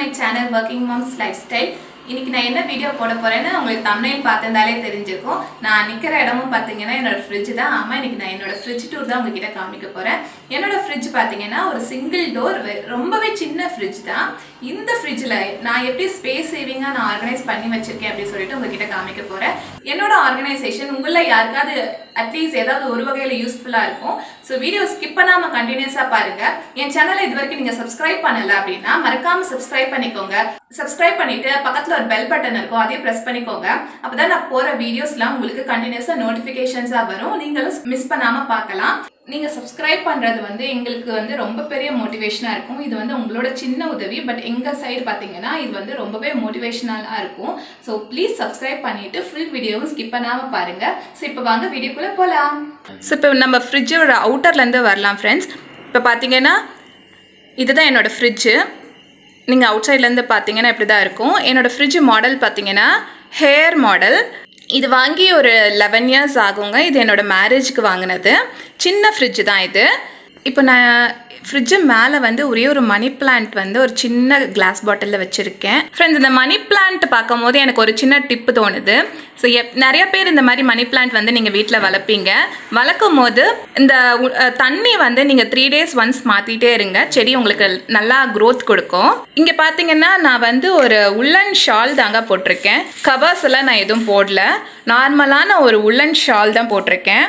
my channel working moms lifestyle இன்னைக்கு நான் என்ன வீடியோ போட போறேன்னு உங்களுக்கு தமிழையும் பார்த்திருந்தாலே தெரிஞ்சிருக்கும் நான் நிற்கிற இடமும் பார்த்தீங்கன்னா என்னோட ஃப்ரிட்ஜ் தான் ஆமாம் இன்னைக்கு நான் என்னோட ஃப்ரிட்ஜ் டூர் தான் உங்ககிட்ட காமிக்க போறேன் என்னோட ஃப்ரிட்ஜ் பார்த்தீங்கன்னா ஒரு சிங்கிள் டோர் ரொம்பவே சின்ன ஃப்ரிட்ஜ் தான் இந்த ஃப்ரிட்ஜில் நான் எப்படி ஸ்பேஸ் சேவிங்காக நான் ஆர்கனைஸ் பண்ணி வச்சிருக்கேன் அப்படின்னு சொல்லிட்டு உங்ககிட்ட காமிக்க போறேன் என்னோட ஆர்கனைசேஷன் உங்களில் யாருக்காவது அட்லீஸ்ட் ஏதாவது ஒரு வகையில் யூஸ்ஃபுல்லாக இருக்கும் ஸோ வீடியோ ஸ்கிப் பண்ணாமல் கண்டினியூஸாக பாருங்க என் சேனலை இது வரைக்கும் நீங்கள் சப்ஸ்கிரைப் பண்ணல அப்படின்னா மறக்காம சப்ஸ்கிரைப் பண்ணிக்கோங்க சப்ஸ்கிரைப் பண்ணிட்டு பக்கத்தில் ஒரு பெல் பட்டன் இருக்கும் அதையும் ப்ரெஸ் பண்ணிக்கோங்க அப்பதான் நான் போகிற வீடியோஸ்லாம் உங்களுக்கு கண்டினியூஸாக நோட்டிஃபிகேஷன்ஸாக வரும் நீங்களும் மிஸ் பண்ணாமல் பார்க்கலாம் நீங்க சப்ஸ்கிரைப் பண்றது வந்து எங்களுக்கு வந்து ரொம்ப பெரிய மோட்டிவேஷனா இருக்கும் இது வந்து உங்களோட சின்ன உதவி பட் எங்க சைடு பாத்தீங்கன்னா இது வந்து ரொம்பவே மோட்டிவேஷனலா இருக்கும் ஸோ ப்ளீஸ் சப்ஸ்கிரைப் பண்ணிட்டு ஃபுல் வீடியோவும் ஸ்கிப் பண்ணாம பாருங்க ஸோ இப்போ வாங்க வீடியோக்குள்ள போலாம் ஸோ இப்போ நம்ம ஃப்ரிட்ஜோட அவுட்டர்ல இருந்து வரலாம் ஃப்ரெண்ட்ஸ் இப்போ பாத்தீங்கன்னா இதுதான் என்னோட ஃப்ரிட்ஜு நீங்கள் அவுட் சைட்லேருந்து பார்த்தீங்கன்னா இப்படி தான் இருக்கும் என்னோடய ஃப்ரிட்ஜ் மாடல் பார்த்தீங்கன்னா ஹேர் மாடல் இது வாங்கி ஒரு லெவன் இயர்ஸ் ஆகுங்க இது என்னோடய மேரேஜ்க்கு வாங்கினது சின்ன ஃப்ரிட்ஜ் தான் இது இப்போ நான் ஃப்ரிட்ஜு மேலே வந்து ஒரே ஒரு மணி பிளான்ட் வந்து ஒரு சின்ன கிளாஸ் பாட்டிலில் வச்சுருக்கேன் ஃப்ரெண்ட்ஸ் இந்த மணி பிளான்ட் பார்க்கும் போது எனக்கு ஒரு சின்ன டிப்பு தோணுது ஸோ எப் நிறைய பேர் இந்த மாதிரி மணி பிளான்ட் வந்து நீங்கள் வீட்டில் வளர்ப்பீங்க வளர்க்கும் போது இந்த உ- அஹ் தண்ணி வந்து நீங்கள் த்ரீ டேஸ் ஒன்ஸ் மாற்றிட்டே இருங்க செடி உங்களுக்கு நல்லா க்ரோத் கொடுக்கும் இங்கே பார்த்தீங்கன்னா நான் வந்து ஒரு உள்ளன் ஷால் தாங்க போட்டிருக்கேன் கவர்ஸ் எல்லாம் நான் எதுவும் போடல நார்மலான ஒரு உள்ளன் ஷால் தான் போட்டிருக்கேன்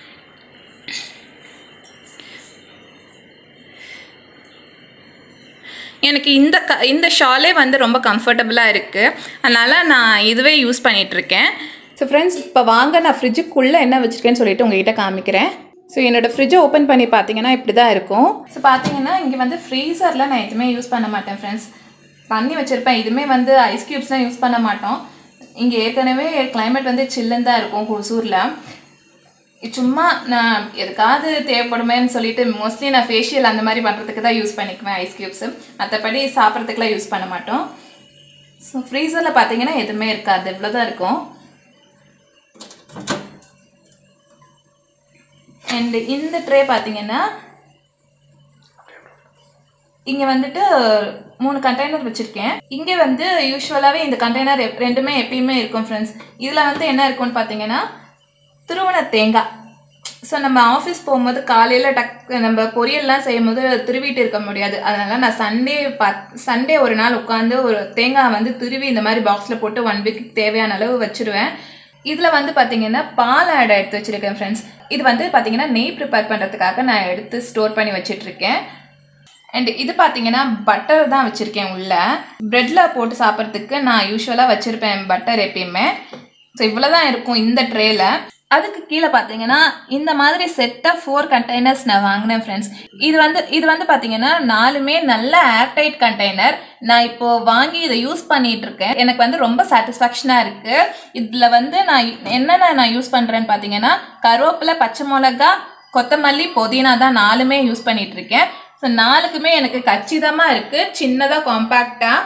எனக்கு இந்த க இந்த ஷாலே வந்து ரொம்ப கம்ஃபர்டபுளாக இருக்குது அதனால் நான் இதுவே யூஸ் பண்ணிகிட்ருக்கேன் ஸோ ஃப்ரெண்ட்ஸ் இப்போ வாங்க நான் ஃப்ரிட்ஜுக்குள்ளே என்ன வச்சுருக்கேன்னு சொல்லிட்டு உங்ககிட்ட காமிக்கிறேன் ஸோ என்னோடய ஃப்ரிட்ஜை ஓப்பன் பண்ணி பார்த்தீங்கன்னா இப்படி தான் இருக்கும் ஸோ பார்த்தீங்கன்னா இங்கே வந்து ஃப்ரீசரில் நான் எதுவுமே யூஸ் பண்ண மாட்டேன் ஃப்ரெண்ட்ஸ் தண்ணி வச்சுருப்பேன் இதுவுமே வந்து ஐஸ் க்யூப்ஸ்லாம் யூஸ் பண்ண மாட்டோம் இங்கே ஏற்கனவே climate வந்து சில்லுன்னு தான் இருக்கும் ஹொசூரில் சும்மா நான் எதுக்காவது தேவைப்படுமேன்னு சொல்லிட்டு மோஸ்ட்லி நான் ஃபேஷியல் அந்த மாதிரி பண்ணுறதுக்கு தான் யூஸ் பண்ணிக்குவேன் ஐஸ் க்யூப்ஸு மற்றபடி சாப்பிட்றதுக்குலாம் யூஸ் பண்ண மாட்டோம் ஸோ ஃப்ரீசரில் பார்த்தீங்கன்னா எதுவுமே இருக்காது இவ்வளோ தான் இருக்கும் அண்ட் இந்த ட்ரே பார்த்தீங்கன்னா இங்கே வந்துட்டு மூணு கண்டெய்னர் வச்சுருக்கேன் இங்கே வந்து யூஸ்வலாகவே இந்த கண்டெய்னர் ரெண்டுமே எப்பயுமே இருக்கும் ஃப்ரெண்ட்ஸ் இதில் வந்து என்ன இருக்கும்னு பார்த்தீங்கன்னா துருவன தேங்காய் ஸோ நம்ம ஆஃபீஸ் போகும்போது காலையில் டக் நம்ம பொரியல்லாம் செய்யும்போது துருவிட்டு இருக்க முடியாது அதனால நான் சண்டே பா சண்டே ஒரு நாள் உட்காந்து ஒரு தேங்காய் வந்து துருவி இந்த மாதிரி பாக்ஸில் போட்டு ஒன் வீக் தேவையான அளவு வச்சிருவேன் இதில் வந்து பார்த்தீங்கன்னா பால் ஆடை எடுத்து வச்சிருக்கேன் ஃப்ரெண்ட்ஸ் இது வந்து பார்த்தீங்கன்னா நெய் ப்ரிப்பேர் பண்ணுறதுக்காக நான் எடுத்து ஸ்டோர் பண்ணி வச்சிட்ருக்கேன் அண்ட் இது பார்த்தீங்கன்னா பட்டர் தான் வச்சுருக்கேன் உள்ள ப்ரெட்டில் போட்டு சாப்பிட்றதுக்கு நான் யூஸ்வலாக வச்சுருப்பேன் பட்டர் எப்பயுமே ஸோ இவ்வளோ தான் இருக்கும் இந்த ட்ரேல அதுக்கு கீழே பார்த்தீங்கன்னா இந்த மாதிரி செட்டாக ஃபோர் கண்டெய்னர்ஸ் நான் வாங்கினேன் ஃப்ரெண்ட்ஸ் இது வந்து இது வந்து பார்த்தீங்கன்னா நாலுமே நல்ல ஏர்டைட் கண்டெய்னர் நான் இப்போ வாங்கி இதை யூஸ் பண்ணிட்டு இருக்கேன் எனக்கு வந்து ரொம்ப சாட்டிஸ்ஃபேக்ஷனாக இருக்கு இதில் வந்து நான் என்னென்ன நான் யூஸ் பண்ணுறேன்னு பார்த்தீங்கன்னா கருவேப்பிலை பச்சை மிளகா கொத்தமல்லி புதினா தான் நாலுமே யூஸ் பண்ணிட்டு இருக்கேன் ஸோ நாலுக்குமே எனக்கு கச்சிதமாக இருக்கு சின்னதாக காம்பேக்டாக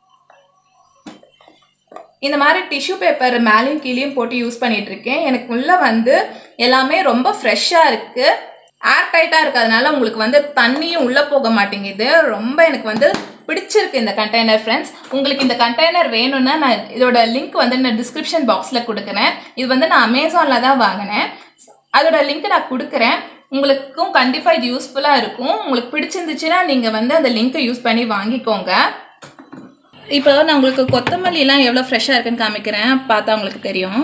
இந்த மாதிரி டிஷ்யூ பேப்பர் மேலேயும் கீழேயும் போட்டு யூஸ் பண்ணிட்டு இருக்கேன் எனக்கு உள்ள வந்து எல்லாமே ரொம்ப ஃப்ரெஷ்ஷாக இருக்கு ஏர் டைட்டாக இருக்கிறதுனால உங்களுக்கு வந்து தண்ணியும் உள்ளே போக மாட்டேங்குது ரொம்ப எனக்கு வந்து பிடிச்சிருக்கு இந்த கண்டெய்னர் ஃப்ரெண்ட்ஸ் உங்களுக்கு இந்த கண்டெய்னர் வேணும்னா நான் இதோட லிங்க் வந்து நான் டிஸ்கிரிப்ஷன் பாக்ஸில் கொடுக்குறேன் இது வந்து நான் அமேசானில் தான் வாங்கினேன் அதோட லிங்க் நான் கொடுக்குறேன் உங்களுக்கும் கண்டிப்பாக இது யூஸ்ஃபுல்லாக இருக்கும் உங்களுக்கு பிடிச்சிருந்துச்சுன்னா நீங்கள் வந்து அந்த லிங்க்கை யூஸ் பண்ணி வாங்கிக்கோங்க இப்போ நான் உங்களுக்கு கொத்தமல்லிலாம் எவ்வளோ ஃப்ரெஷ்ஷாக இருக்குன்னு காமிக்கிறேன் பார்த்தா உங்களுக்கு தெரியும்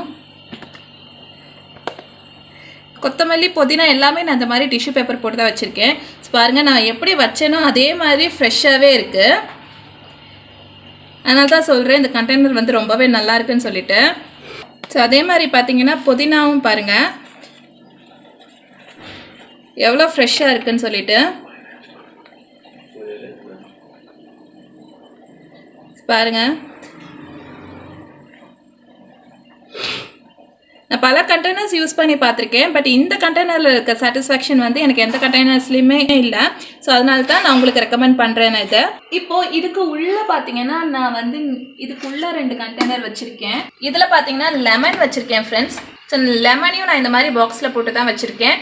கொத்தமல்லி புதினா எல்லாமே நான் இந்த மாதிரி டிஷ்யூ பேப்பர் போட்டு தான் வச்சுருக்கேன் பாருங்கள் நான் எப்படி வச்சேனோ அதே மாதிரி ஃப்ரெஷ்ஷாகவே இருக்குது அதனால தான் சொல்கிறேன் இந்த கண்டெய்னர் வந்து ரொம்பவே நல்லா இருக்குன்னு சொல்லிட்டு ஸோ அதே மாதிரி பார்த்தீங்கன்னா புதினாவும் பாருங்கள் எவ்வளோ ஃப்ரெஷ்ஷாக இருக்குன்னு சொல்லிட்டு பாருங்க நான் பல கண்டெய்னர்ஸ் யூஸ் பண்ணி பார்த்துருக்கேன் பட் இந்த கண்டெய்னரில் இருக்க சாட்டிஸ்ஃபேக்ஷன் வந்து எனக்கு எந்த கண்டெய்னர்ஸ்லையுமே இல்லை ஸோ அதனால தான் நான் உங்களுக்கு ரெக்கமெண்ட் பண்ணுறேன் இதை இப்போ இதுக்கு உள்ள பார்த்தீங்கன்னா நான் வந்து இதுக்குள்ள ரெண்டு கண்டெய்னர் வச்சுருக்கேன் இதில் பார்த்தீங்கன்னா லெமன் வச்சுருக்கேன் ஃப்ரெண்ட்ஸ் ஸோ லெமனையும் நான் இந்த மாதிரி பாக்ஸில் போட்டு தான் வச்சுருக்கேன்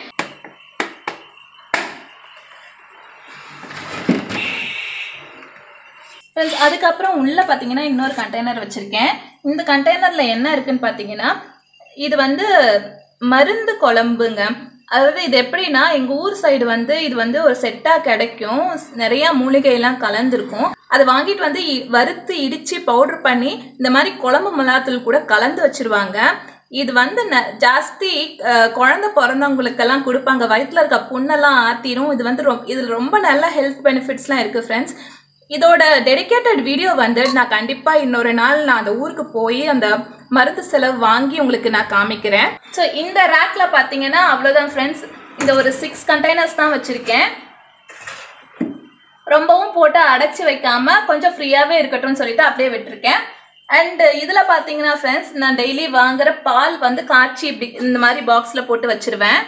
ஃப்ரெண்ட்ஸ் அதுக்கப்புறம் உள்ளே பார்த்தீங்கன்னா இன்னொரு கண்டெய்னர் வச்சுருக்கேன் இந்த கண்டெய்னரில் என்ன இருக்குன்னு பார்த்தீங்கன்னா இது வந்து மருந்து குழம்புங்க அதாவது இது எப்படின்னா எங்கள் ஊர் சைடு வந்து இது வந்து ஒரு செட்டாக கிடைக்கும் நிறையா மூலிகையெல்லாம் கலந்துருக்கும் அதை வாங்கிட்டு வந்து இ- வறுத்து இடித்து பவுடர் பண்ணி இந்த மாதிரி குழம்பு மிளகாத்தூள் கூட கலந்து வச்சிருவாங்க இது வந்து ந ஜாஸ்தி அஹ், குழந்தை பிறந்தவங்களுக்கெல்லாம் கொடுப்பாங்க வயிற்றுல இருக்க புண்ணெல்லாம் ஆற்றிரும் இது வந்து ரொம் இதில் ரொம்ப நல்ல ஹெல்த் பெனிஃபிட்ஸ்லாம் இருக்குது ஃப்ரெண்ட்ஸ் இதோட டெடிகேட்டட் வீடியோ வந்து நான் கண்டிப்பாக இன்னொரு நாள் நான் அந்த ஊருக்கு போய் அந்த மருந்து செலவு வாங்கி உங்களுக்கு நான் காமிக்கிறேன் ஸோ இந்த ரேக்கில் பார்த்தீங்கன்னா அவ்வளோதான் ஃப்ரெண்ட்ஸ் இந்த ஒரு சிக்ஸ் கண்டெய்னர்ஸ் தான் வச்சுருக்கேன் ரொம்பவும் போட்டு அடைச்சி வைக்காம கொஞ்சம் ஃப்ரீயாகவே இருக்கட்டும்னு சொல்லிட்டு அப்படியே விட்டுருக்கேன் அண்ட் இதில் பார்த்தீங்கன்னா ஃப்ரெண்ட்ஸ் நான் டெய்லி வாங்குற பால் வந்து காய்ச்சி இப்படி இந்த மாதிரி பாக்ஸில் போட்டு வச்சிருவேன்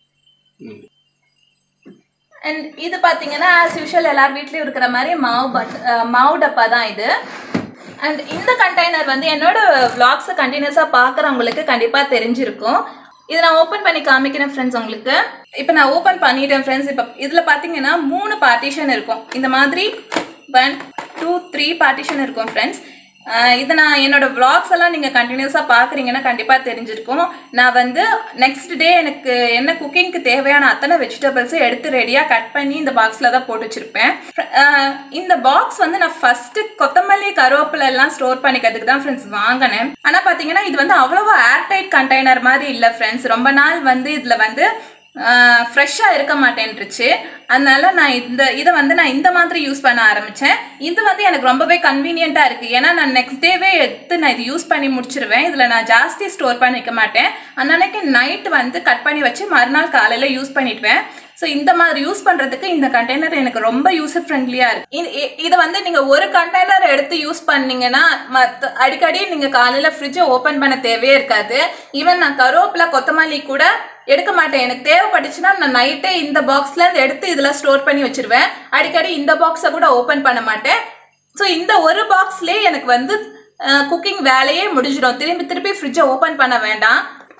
அண்ட் இது பார்த்தீங்கன்னா ஆஸ் யூஷுவல் எல்லார் வீட்லேயும் இருக்கிற மாதிரி மாவு பட் அஹ், மாவு டப்பா தான் இது அண்ட் இந்த கண்டெய்னர் வந்து என்னோட vlogs கண்டினியூஸாக பார்க்குறவங்களுக்கு கண்டிப்பாக தெரிஞ்சிருக்கும் இதை நான் ஓப்பன் பண்ணி காமிக்கிறேன் ஃப்ரெண்ட்ஸ் உங்களுக்கு இப்போ நான் ஓப்பன் பண்ணிட்டேன் ஃப்ரெண்ட்ஸ் இப்போ இதில் பார்த்தீங்கன்னா மூணு பார்ட்டிஷன் இருக்கும் இந்த மாதிரி ஒன் டூ த்ரீ பார்ட்டிஷன் இருக்கும் ஃப்ரெண்ட்ஸ் இதை நான் என்னோட vlogs எல்லாம் நீங்கள் கண்டினியூஸாக பார்க்குறீங்கன்னா கண்டிப்பாக தெரிஞ்சிருக்கும் நான் வந்து நெக்ஸ்ட் டே எனக்கு என்ன குக்கிங்க்கு தேவையான அத்தனை வெஜிடபிள்ஸும் எடுத்து ரெடியாக கட் பண்ணி இந்த பாக்ஸில் தான் போட்டு வச்சுருப்பேன் இந்த பாக்ஸ் வந்து நான் ஃபஸ்ட்டு கொத்தமல்லி கருவேப்பிலை எல்லாம் ஸ்டோர் பண்ணிக்கிறதுக்கு தான் ஃப்ரெண்ட்ஸ் வாங்கினேன் ஆனால் பார்த்தீங்கன்னா இது வந்து அவ்வளோவா ஏர்டைட் கண்டெய்னர் மாதிரி இல்லை ஃப்ரெண்ட்ஸ் ரொம்ப நாள் வந்து இதில் வந்து ஃப்ரெஷ்ஷாக இருக்க மாட்டேன்ருச்சு அதனால நான் இந்த இதை வந்து நான் இந்த மாதிரி யூஸ் பண்ண ஆரம்பித்தேன் இது வந்து எனக்கு ரொம்பவே கன்வீனியண்ட்டாக இருக்குது ஏன்னா நான் நெக்ஸ்ட் டேவே எடுத்து நான் இது யூஸ் பண்ணி முடிச்சிருவேன் இதில் நான் ஜாஸ்தி ஸ்டோர் பண்ணி வைக்க மாட்டேன் அன்னன்னைக்கு நைட் வந்து கட் பண்ணி வச்சு மறுநாள் காலையில் யூஸ் பண்ணிடுவேன் ஸோ இந்த மாதிரி யூஸ் பண்ணுறதுக்கு இந்த கண்டெய்னர் எனக்கு ரொம்ப யூசர் ஃப்ரெண்ட்லியாக இருக்கு இது- இ- இதை வந்து நீங்கள் ஒரு கண்டெய்னர் எடுத்து யூஸ் பண்ணீங்கன்னா மற்ற அடிக்கடி நீங்கள் காலையில் ஃப்ரிட்ஜை ஓப்பன் பண்ண தேவையே இருக்காது ஈவன் நான் கருவேப்பிலை கொத்தமல்லி கூட எடுக்க மாட்டேன் எனக்கு தேவைப்பட்டுச்சுன்னா நான் நைட்டே இந்த பாக்ஸ்ல இருந்து எடுத்து இதில் ஸ்டோர் பண்ணி வச்சிருவேன் அடிக்கடி இந்த பாக்ஸை கூட ஓப்பன் பண்ண மாட்டேன் ஸோ இந்த ஒரு பாக்ஸ்லேயே எனக்கு வந்து குக்கிங் வேலையே முடிஞ்சிடும் திரும்பி திருப்பி ஃப்ரிட்ஜை ஓப்பன் பண்ண வேண்டாம்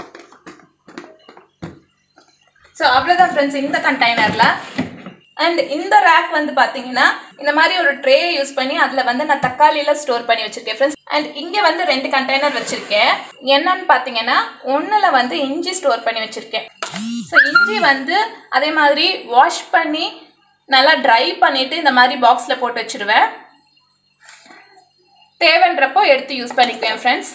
ஸோ அவ்வளோதான் ஃப்ரெண்ட்ஸ் இந்த கண்டெய்னரில் அண்ட் இந்த ரேக் வந்து பார்த்தீங்கன்னா இந்த மாதிரி ஒரு ட்ரே யூஸ் பண்ணி அதில் வந்து நான் தக்காளியில் ஸ்டோர் பண்ணி வச்சிருக்கேன் ஃப்ரெண்ட்ஸ் அண்ட் இங்கே வந்து ரெண்டு கண்டெய்னர் வச்சிருக்கேன் என்னன்னு பார்த்தீங்கன்னா ஒன்றில் வந்து இஞ்சி ஸ்டோர் பண்ணி வச்சிருக்கேன் ஸோ இஞ்சி வந்து அதே மாதிரி வாஷ் பண்ணி நல்லா ட்ரை பண்ணிட்டு இந்த மாதிரி பாக்ஸில் போட்டு வச்சிருவேன் தேவைன்றப்போ எடுத்து யூஸ் பண்ணிக்குவேன் ஃப்ரெண்ட்ஸ்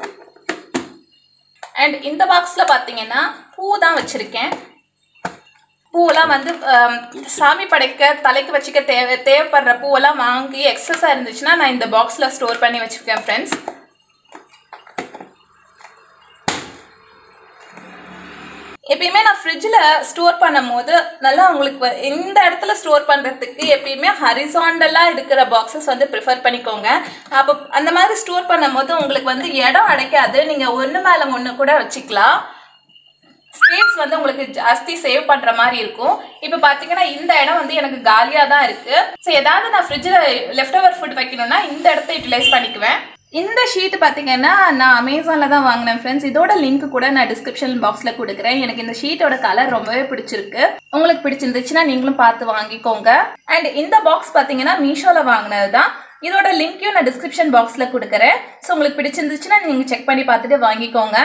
அண்ட் இந்த பாக்ஸில் பார்த்தீங்கன்னா பூ தான் வச்சுருக்கேன் பூவெல்லாம் வந்து ஆம், சாமி படைக்க தலைக்கு வச்சுக்க தேவை தேவைப்படுற பூவெல்லாம் வாங்கி எக்ஸஸாக இருந்துச்சுன்னா நான் இந்த பாக்ஸில் ஸ்டோர் பண்ணி வச்சுருக்கேன் ஃப்ரெண்ட்ஸ் எப்பயுமே நான் ஃப்ரிட்ஜில் ஸ்டோர் பண்ணும் போது நல்லா உங்களுக்கு வ- இந்த இடத்துல ஸ்டோர் பண்ணுறதுக்கு எப்பயுமே ஹரிசாண்டலாக இருக்கிற பாக்ஸஸ் வந்து ப்ரிஃபர் பண்ணிக்கோங்க அப்போ அந்த மாதிரி ஸ்டோர் பண்ணும் போது உங்களுக்கு வந்து இடம் அடைக்காது நீங்கள் ஒன்று மேலே ஒன்று கூட வச்சுக்கலாம் ஸ்பேஸ் வந்து உங்களுக்கு ஜாஸ்தி சேவ் பண்ணுற மாதிரி இருக்கும் இப்போ பார்த்தீங்கன்னா இந்த இடம் வந்து எனக்கு காலியாக தான் இருக்குது ஸோ ஏதாவது நான் ஃப்ரிட்ஜில் லெஃப்ட் ஓவர் ஃபுட் வைக்கணும்னா இந்த இடத்த யூட்டிலைஸ் பண்ணிக்குவேன் இந்த ஷீட் பார்த்தீங்கன்னா நான் அமேசானில் தான் வாங்கினேன் ஃப்ரெண்ட்ஸ் இதோட லிங்க் கூட நான் டிஸ்கிரிப்ஷன் பாக்ஸில் கொடுக்குறேன் எனக்கு இந்த ஷீட்டோட கலர் ரொம்பவே பிடிச்சிருக்கு உங்களுக்கு பிடிச்சிருந்துச்சுன்னா நீங்களும் பார்த்து வாங்கிக்கோங்க அண்ட் இந்த பாக்ஸ் பார்த்தீங்கன்னா மீஷோவில் வாங்கினது தான் இதோட லிங்க்கையும் நான் டிஸ்கிரிப்ஷன் பாக்ஸில் கொடுக்குறேன் ஸோ உங்களுக்கு பிடிச்சிருந்துச்சுன்னா நீங்கள் செக் பண்ணி பார்த்துட்டு வாங்கிக்கோங்க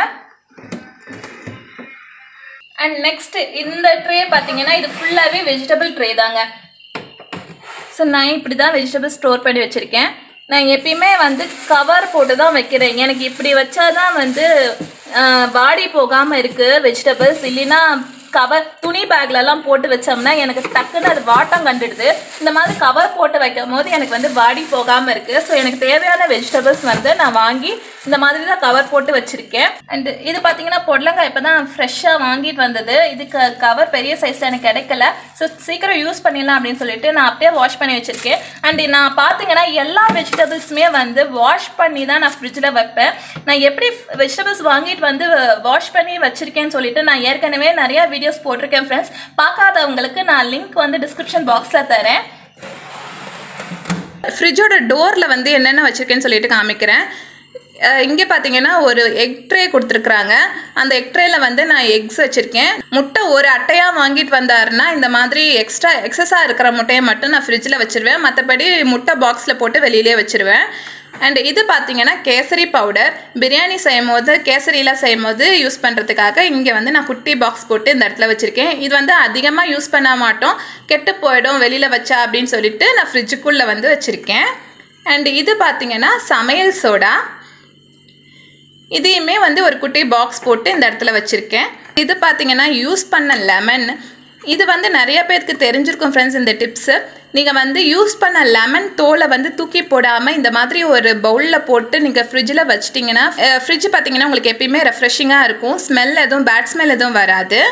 அண்ட் நெக்ஸ்ட் இந்த ட்ரே பார்த்தீங்கன்னா இது ஃபுல்லாகவே வெஜிடபிள் ட்ரே தாங்க ஸோ நான் இப்படி தான் வெஜிடபிள் ஸ்டோர் பண்ணி வச்சுருக்கேன் நான் எப்பயுமே வந்து கவர் போட்டு தான் வைக்கிறேன் எனக்கு இப்படி வச்சாதான் வந்து பாடி போகாமல் இருக்குது வெஜிடபிள்ஸ் இல்லைன்னா கவர் துணி பேக்லலாம் போட்டு வச்சோம்னா எனக்கு டக்குன்னு அது வாட்டம் கண்டுடுது இந்த மாதிரி கவர் போட்டு வைக்கும் போது எனக்கு வந்து பாடி போகாமல் இருக்குது ஸோ எனக்கு தேவையான வெஜிடபிள்ஸ் வந்து நான் வாங்கி இந்த மாதிரி தான் கவர் போட்டு வச்சுருக்கேன் அண்ட் இது பார்த்தீங்கன்னா பொடலங்காய் இப்போ தான் ஃப்ரெஷ்ஷாக வாங்கிட்டு வந்தது இதுக்கு கவர் பெரிய சைஸில் எனக்கு கிடைக்கல ஸோ சீக்கிரம் யூஸ் பண்ணிடலாம் அப்படின்னு சொல்லிட்டு நான் அப்படியே வாஷ் பண்ணி வச்சுருக்கேன் அண்ட் நான் பார்த்தீங்கன்னா எல்லா வெஜிடபிள்ஸுமே வந்து வாஷ் பண்ணி தான் நான் ஃப்ரிட்ஜில் வைப்பேன் நான் எப்படி வெஜிடபிள்ஸ் வாங்கிட்டு வந்து வாஷ் பண்ணி வச்சுருக்கேன்னு சொல்லிட்டு நான் ஏற்கனவே நிறையா வீடியோஸ் போட்டிருக்கேன் ஃப்ரெண்ட்ஸ் பார்க்காதவங்களுக்கு நான் லிங்க் வந்து டிஸ்கிரிப்ஷன் பாக்ஸில் தரேன் ஃப்ரிட்ஜோட டோரில் வந்து என்னென்ன வச்சுருக்கேன்னு சொல்லிட்டு காமிக்கிறேன் இங்கே பார்த்தீங்கன்னா ஒரு எக் ட்ரே கொடுத்துருக்குறாங்க அந்த எக் ட்ரேல வந்து நான் எக்ஸ் வச்சுருக்கேன் முட்டை ஒரு அட்டையாக வாங்கிட்டு வந்தாருன்னா இந்த மாதிரி எக்ஸ்ட்ரா எக்ஸஸாக இருக்கிற முட்டையை மட்டும் நான் ஃப்ரிட்ஜில் வச்சுருவேன் மற்றபடி முட்டை பாக்ஸில் போட்டு வெளியிலே வச்சுருவேன் அண்ட் இது பார்த்தீங்கன்னா கேசரி பவுடர் பிரியாணி செய்யும் போது கேசரிலாம் செய்யும் போது யூஸ் பண்ணுறதுக்காக இங்கே வந்து நான் குட்டி பாக்ஸ் போட்டு இந்த இடத்துல வச்சுருக்கேன் இது வந்து அதிகமாக யூஸ் பண்ண மாட்டோம் கெட்டு போயிடும் வெளியில் வச்சா அப்படின்னு சொல்லிட்டு நான் ஃப்ரிட்ஜுக்குள்ளே வந்து வச்சுருக்கேன் அண்ட் இது பார்த்தீங்கன்னா சமையல் சோடா இதையுமே வந்து ஒரு குட்டி பாக்ஸ் போட்டு இந்த இடத்துல வச்சுருக்கேன் இது பார்த்தீங்கன்னா யூஸ் பண்ண லெமன் இது வந்து நிறைய பேருக்கு தெரிஞ்சிருக்கும் ஃப்ரெண்ட்ஸ் இந்த டிப்ஸு நீங்கள் வந்து யூஸ் பண்ண லெமன் தோலை வந்து தூக்கி போடாமல் இந்த மாதிரி ஒரு பவுலில் போட்டு நீங்கள் ஃப்ரிட்ஜில் வச்சிட்டிங்கன்னா ஃப்ரிட்ஜ் பார்த்தீங்கன்னா உங்களுக்கு எப்பயுமே ரெஃப்ரெஷிங்காக இருக்கும் ஸ்மெல் எதுவும் பேட் ஸ்மெல் எதுவும் வராது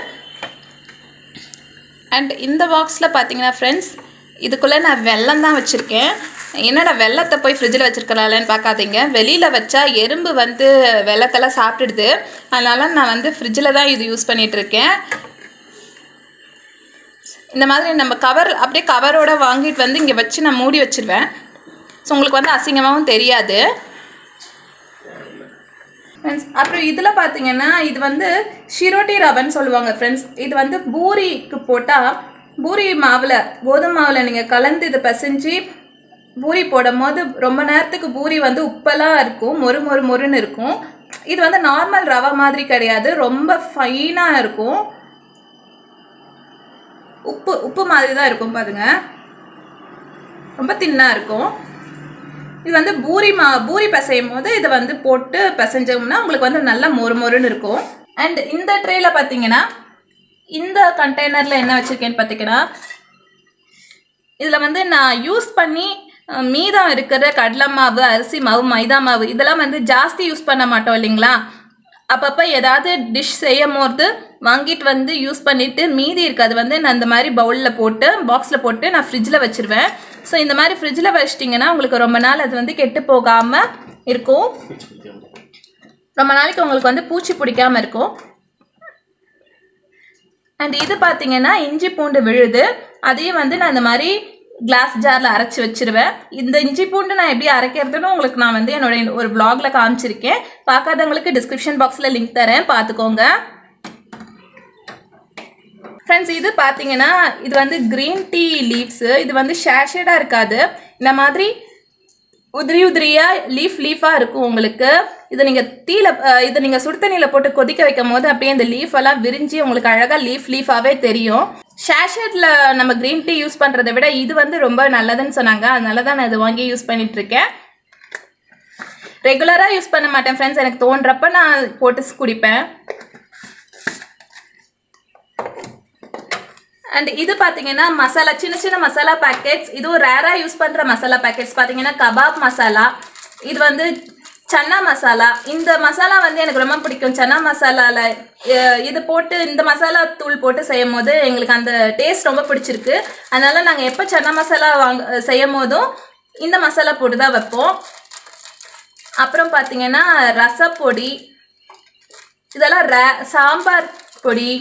அண்ட் இந்த பாக்ஸில் பார்த்தீங்கன்னா ஃப்ரெண்ட்ஸ் இதுக்குள்ளே நான் வெல்லம் தான் வச்சுருக்கேன் என்னடா வெள்ளத்தை போய் ஃப்ரிட்ஜில் வச்சுருக்கலாம்னு பார்க்காதீங்க வெளியில் வச்சா எறும்பு வந்து வெள்ளத்தெல்லாம் சாப்பிட்டுடுது அதனால் நான் வந்து ஃப்ரிட்ஜில் தான் இது யூஸ் பண்ணிகிட்ருக்கேன் இந்த மாதிரி நம்ம கவர் அப்படியே கவரோட வாங்கிட்டு வந்து இங்கே வச்சு நான் மூடி வச்சிருவேன் ஸோ உங்களுக்கு வந்து அசிங்கமாகவும் தெரியாது ஃப்ரெண்ட்ஸ் அப்புறம் இதில் பார்த்தீங்கன்னா இது வந்து ஷிரோட்டி ரவன்னு சொல்லுவாங்க ஃப்ரெண்ட்ஸ் இது வந்து பூரிக்கு போட்டால் பூரி மாவில் கோதுமை மாவில் நீங்கள் கலந்து இதை பிசைஞ்சு பூரி போடும் போது ரொம்ப நேரத்துக்கு பூரி வந்து உப்பெல்லாம் இருக்கும் மொறு மொறு மொறுன்னு இருக்கும் இது வந்து நார்மல் ரவை மாதிரி கிடையாது ரொம்ப ஃபைனாக இருக்கும் உப்பு உப்பு மாதிரி தான் இருக்கும் பாருங்க ரொம்ப தின்னாக இருக்கும் இது வந்து பூரி மா பூரி பிசையும் போது இதை வந்து போட்டு பிசைஞ்சோம்னா உங்களுக்கு வந்து நல்லா மொறு மொறுன்னு இருக்கும் அண்ட் இந்த ட்ரேயில் பார்த்தீங்கன்னா இந்த கண்டெய்னரில் என்ன வச்சுருக்கேன்னு பார்த்தீங்கன்னா இதில் வந்து நான் யூஸ் பண்ணி அஹ், மீதம் இருக்கிற கடலை மாவு அரிசி மாவு மைதா மாவு இதெல்லாம் வந்து ஜாஸ்தி யூஸ் பண்ண மாட்டோம் இல்லைங்களா அப்பப்போ ஏதாவது டிஷ் செய்யும் போது வாங்கிட்டு வந்து யூஸ் பண்ணிவிட்டு மீதி இருக்கிறது வந்து நான் இந்த மாதிரி பவுலில் போட்டு பாக்ஸில் போட்டு நான் ஃப்ரிட்ஜில் வச்சுருவேன் ஸோ இந்த மாதிரி ஃப்ரிட்ஜில் வச்சிட்டிங்கன்னா உங்களுக்கு ரொம்ப நாள் அது வந்து கெட்டு போகாமல் இருக்கும் ரொம்ப நாளைக்கு உங்களுக்கு வந்து பூச்சி பிடிக்காம இருக்கும் அண்ட் இது பார்த்தீங்கன்னா இஞ்சி பூண்டு விழுது அதையும் வந்து நான் இந்த மாதிரி கிளாஸ் ஜாரில் அரைச்சி வச்சிருவேன் இந்த இஞ்சி பூண்டு நான் எப்படி அரைக்கிறதுன்னு உங்களுக்கு நான் வந்து என்னோட ஒரு vlogல காமிச்சிருக்கேன் பார்க்காதவங்களுக்கு டிஸ்கிரிப்ஷன் பாக்ஸில் லிங்க் தரேன் பார்த்துக்கோங்க ஃப்ரெண்ட்ஸ் இது பார்த்தீங்கன்னா இது வந்து க்ரீன் டீ லீவ்ஸு இது வந்து ஷேஷடாக இருக்காது இந்த மாதிரி உதிரி உதிரியாக லீஃப் லீஃபாக இருக்கும் உங்களுக்கு இதை நீங்கள் தீல அஹ், இதை நீங்கள் சுடு தண்ணியில் போட்டு கொதிக்க வைக்கும் போது அப்படியே இந்த லீஃப் எல்லாம் விரிஞ்சு உங்களுக்கு அழகாக லீஃப் லீஃபாகவே தெரியும் ஷேஷேட்டில் நம்ம க்ரீன் டீ யூஸ் பண்ணுறதை விட இது வந்து ரொம்ப நல்லதுன்னு சொன்னாங்க அதனால தான் நான் இதை வாங்கி யூஸ் பண்ணிட்டு இருக்கேன் ரெகுலராக யூஸ் பண்ண மாட்டேன் ஃப்ரெண்ட்ஸ் எனக்கு தோன்றப்ப நான் போட்டு குடிப்பேன் அண்ட் இது பார்த்தீங்கன்னா மசாலா சின்ன சின்ன மசாலா பேக்கெட்ஸ் இதுவும் ரேராக யூஸ் பண்ணுற மசாலா பேக்கெட்ஸ் பார்த்தீங்கன்னா கபாப் மசாலா இது வந்து சன்னா மசாலா இந்த மசாலா வந்து எனக்கு ரொம்ப பிடிக்கும் சன்னா மசாலாவில் இது போட்டு இந்த மசாலா தூள் போட்டு செய்யும் போது எங்களுக்கு அந்த டேஸ்ட் ரொம்ப பிடிச்சிருக்கு அதனால நாங்கள் எப்போ சன்னா மசாலா வாங்க செய்யும் போதும் இந்த மசாலா போட்டு தான் வைப்போம் அப்புறம் பார்த்தீங்கன்னா ரசப்பொடி இதெல்லாம் ரே சாம்பார் பொடி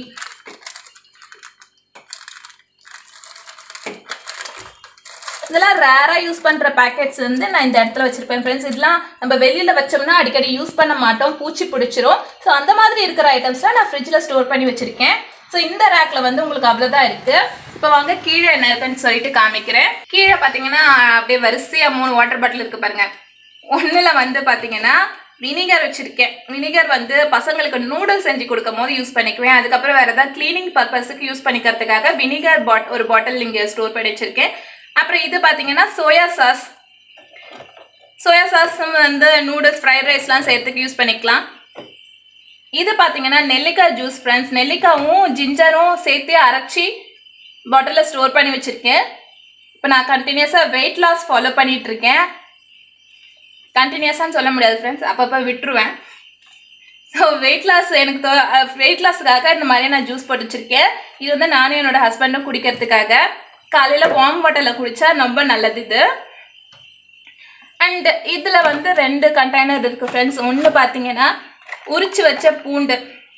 இதெல்லாம் ரேராக யூஸ் பண்ணுற பேக்கெட்ஸ் வந்து நான் இந்த இடத்துல வச்சிருப்பேன் ஃப்ரெண்ட்ஸ் இதெல்லாம் நம்ம வெளியில் வச்சோம்னா அடிக்கடி யூஸ் பண்ண மாட்டோம் பூச்சி பிடிச்சிரும் ஸோ அந்த மாதிரி இருக்கிற ஐட்டம்ஸ்லாம் நான் ஃப்ரிட்ஜில் ஸ்டோர் பண்ணி வச்சிருக்கேன் ஸோ இந்த ரேக்கில் வந்து உங்களுக்கு அவ்வளோதான் இருக்குது இப்போ வாங்க கீழே என்ன இருக்குன்னு சொல்லிட்டு காமிக்கிறேன் கீழே பார்த்தீங்கன்னா அப்படியே வரிசையாக மூணு வாட்டர் பாட்டில் இருக்குது பாருங்க ஒன்றில் வந்து பார்த்தீங்கன்னா வினிகர் வச்சுருக்கேன் வினிகர் வந்து பசங்களுக்கு நூடுல்ஸ் செஞ்சு கொடுக்கும் போது யூஸ் பண்ணிக்குவேன் அதுக்கப்புறம் வேறு ஏதாவது க்ளீனிங் பர்பஸுக்கு யூஸ் பண்ணிக்கிறதுக்காக வினிகர் பாட் ஒரு பாட்டில் இங்கே ஸ்டோர் பண்ணி வச்சுருக்கேன் அப்புறம் இது பார்த்தீங்கன்னா சோயா சாஸ் சோயா சாஸ் வந்து நூடுல்ஸ் ஃப்ரைட் ரைஸ்லாம் செய்யறதுக்கு யூஸ் பண்ணிக்கலாம் இது பார்த்தீங்கன்னா நெல்லிக்காய் ஜூஸ் ஃப்ரெண்ட்ஸ் நெல்லிக்காவும் ஜிஞ்சரும் சேர்த்து அரைச்சி பாட்டிலில் ஸ்டோர் பண்ணி வச்சுருக்கேன் இப்போ நான் கண்டினியூஸாக வெயிட் லாஸ் ஃபாலோ பண்ணிட்டு இருக்கேன் கண்டினியூஸான்னு சொல்ல முடியாது ஃப்ரெண்ட்ஸ் அப்பப்போ விட்டுருவேன் ஸோ வெயிட் லாஸ் எனக்கு தோ வெயிட் லாஸுக்காக இந்த மாதிரி நான் ஜூஸ் போட்டு வச்சிருக்கேன் இது வந்து நானும் என்னோட ஹஸ்பண்டும் குடிக்கிறதுக்காக காலையில் வார்ம் வாட்டரில் குடித்தா ரொம்ப நல்லது இது அண்ட் இதில் வந்து ரெண்டு கண்டெய்னர் இருக்குது ஃப்ரெண்ட்ஸ் ஒன்று பார்த்தீங்கன்னா உரிச்சு வச்ச பூண்டு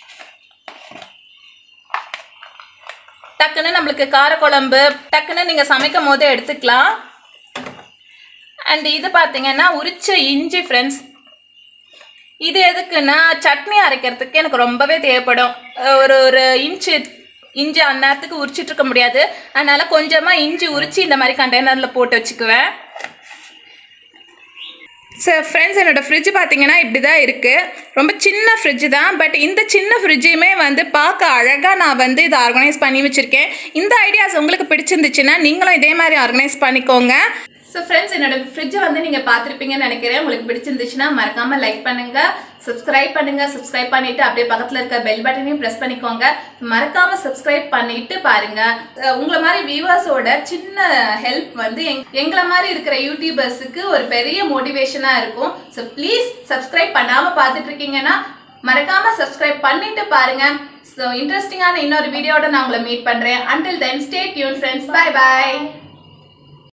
டக்குன்னு நம்மளுக்கு காரக்குழம்பு டக்குன்னு நீங்கள் சமைக்கும் போது எடுத்துக்கலாம் அண்ட் இது பார்த்தீங்கன்னா உரிச்ச இஞ்சி ஃப்ரெண்ட்ஸ் இது எதுக்குன்னா சட்னி அரைக்கிறதுக்கு எனக்கு ரொம்பவே தேவைப்படும் ஒரு ஒரு இன்ச்சு இஞ்சி அந்நேரத்துக்கு உரிச்சிட்டு இருக்க முடியாது அதனால கொஞ்சமாக இஞ்சி உரிச்சு இந்த மாதிரி கண்டெய்னரில் போட்டு வச்சுக்குவேன் சார் ஃப்ரெண்ட்ஸ் என்னோடய ஃப்ரிட்ஜ் பார்த்தீங்கன்னா இப்படி தான் இருக்குது ரொம்ப சின்ன ஃப்ரிட்ஜ் தான் பட் இந்த சின்ன ஃப்ரிட்ஜையுமே வந்து பார்க்க அழகாக நான் வந்து இதை ஆர்கனைஸ் பண்ணி வச்சுருக்கேன் இந்த ஐடியாஸ் உங்களுக்கு பிடிச்சிருந்துச்சுன்னா நீங்களும் இதே மாதிரி ஆர்கனைஸ் பண்ணிக்கோங்க ஸோ ஃப்ரெண்ட்ஸ் என்னோட ஃப்ரிட்ஜை வந்து நீங்கள் பார்த்துருப்பீங்கன்னு நினைக்கிறேன் உங்களுக்கு பிடிச்சிருந்துச்சுன்னா மறக்காமல் லைக் பண்ணுங்கள் சப்ஸ்கிரைப் பண்ணுங்கள் சப்ஸ்கிரைப் பண்ணிவிட்டு அப்படியே பக்கத்தில் இருக்க பெல் பட்டனையும் ப்ரெஸ் பண்ணிக்கோங்க மறக்காமல் சப்ஸ்கிரைப் பண்ணிட்டு பாருங்கள் அஹ் உங்களை மாதிரி வியூவர்ஸோட சின்ன ஹெல்ப் வந்து எங் எங்களை மாதிரி இருக்கிற யூடியூபர்ஸுக்கு ஒரு பெரிய மோட்டிவேஷனாக இருக்கும் ஸோ ப்ளீஸ் சப்ஸ்கிரைப் பண்ணாமல் பார்த்துட்டு இருக்கீங்கன்னா மறக்காம சப்ஸ்கிரைப் பண்ணிட்டு பாருங்க ஸோ இன்ட்ரெஸ்டிங்கான இன்னொரு வீடியோட நான் உங்களை மீட் பண்றேன் until then stay tuned friends bye by